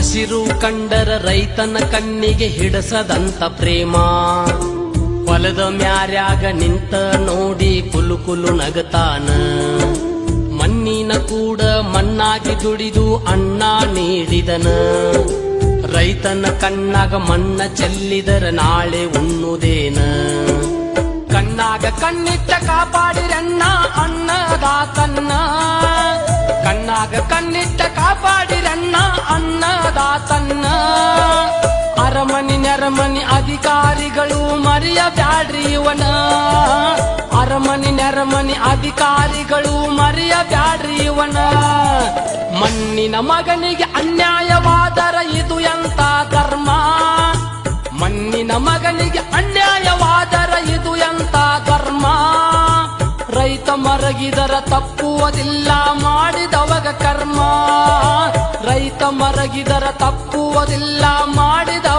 ಹಸಿರು ಕಂಡರ ರೈತನ ಕಣ್ಣಿಗೆ ಹಿಡಸದಂತ ಪ್ರೇಮ ಹೊಲದ ಮ್ಯಾರ್ಯಾಗ ನಿಂತ ನೋಡಿ ಕುಲು ಕುಲು ನಗತಾನ ಮಣ್ಣಿನ ಕೂಡ ಮಣ್ಣಾಗಿ ದುಡಿದು ಅಣ್ಣ ನೀಡಿದನ ರೈತನ ಕಣ್ಣಾಗ ಮಣ್ಣ ಚೆಲ್ಲಿದರ ನಾಳೆ ಉಣ್ಣುದೇನ ಕಣ್ಣಾಗ ಕಣ್ಣಿಟ್ಟ ಕಾಪಾಡಿರಣ್ಣ ಅನ್ನದಾತನ್ನ ಕಣ್ಣಾಗ ಕಣ್ಣಿಟ್ಟ ಕಾಪಾಡಿರಣ್ಣ ಅನ್ನದಾತನ್ನ ಅರಮನಿ ನೆರಮನಿ ಅಧಿಕಾರಿಗಳು ಮರೆಯಬ್ಯಾಡ್ರಿ ಇವನ ಅರಮನಿ ನೆರಮನಿ ಅಧಿಕಾರಿಗಳು ಮರೆಯಬ್ಯಾಡ್ರಿ ಇವನ ಮಣ್ಣಿನ ಮಗನಿಗೆ ಅನ್ಯಾಯವಾದರ ಇದು ಎಂತ ಧರ್ಮ ಮಣ್ಣಿನ ಮಗನಿಗೆ ಅನ್ಯಾಯವಾದರ ಇದು ಎಂತ ಧರ್ಮ ರೈತ ಮರಗಿದರ ತಪ್ಪುವುದಿಲ್ಲ ಮಾಡಿದವಗ ಕರ್ಮ ರೈತ ಮರಗಿದರ ತಪ್ಪುವುದಿಲ್ಲ ಮಾಡಿದ